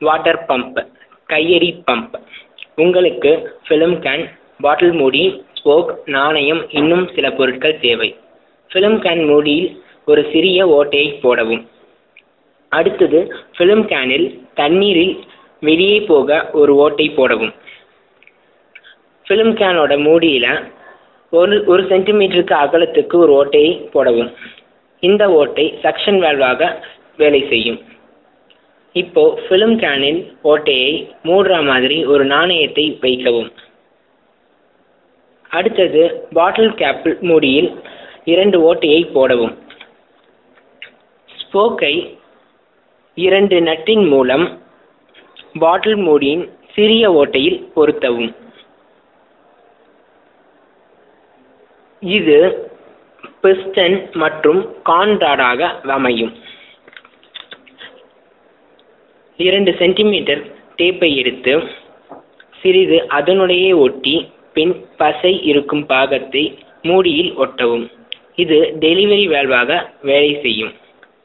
water pump கையடி pump உங்களுக்கு film can bottle மூடி ஸ்போக் நாணயம் இன்னும் சில பொருட்கள் தேவை ஃபிலிம் கேன் மூடியில் ஒரு சிறிய ஓட்டையை போடவும் அடுத்தது ஃபிலிம் கேனில் தண்ணீரில் வெளியே போக ஒரு ஓட்டை போடவும் ஃபிலிம் கேனோட மூடியில் ஒரு ஒரு சென்டிமீட்டருக்கு அகலத்துக்கு ஒரு ஓட்டையை போடவும் இந்த ஓட்டை சக்ஷன் வேல்வாக வேலை செய்யும் இப்போ ஃபிலிம் கேனின் ஓட்டையை மூடுற மாதிரி ஒரு நாணயத்தை வைக்கவும் அடுத்தது பாட்டில் கேப் மூடியில் இரண்டு ஓட்டையை போடவும் ஸ்போக்கை இரண்டு நட்டின் மூலம் பாட்டில் மூடியின் சிறிய ஓட்டையில் பொருத்தவும் இது பிஸ்டன் மற்றும் கான்ராடாக அமையும் இரண்டு சென்டிமீட்டர் டேப்பை எடுத்து சிறிது அதனுடைய ஒட்டி பின் பசை இருக்கும் பாகத்தை மூடியில் ஒட்டவும் இது டெலிவரி வேல்வாக வேலை செய்யும்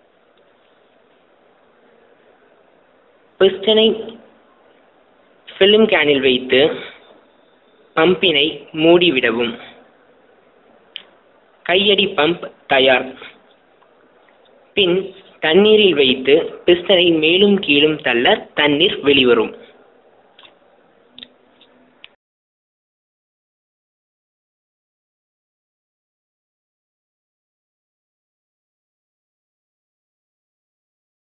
பிஸ்டனை ஃபிலிம் கேனில் வைத்து பம்பினை மூடிவிடவும் கையடி பம்ப் தயார் பின் தண்ணீரில் வைத்து பிஸ்டனை மேலும் கீழும் தள்ள தண்ணீர் வெளிவரும்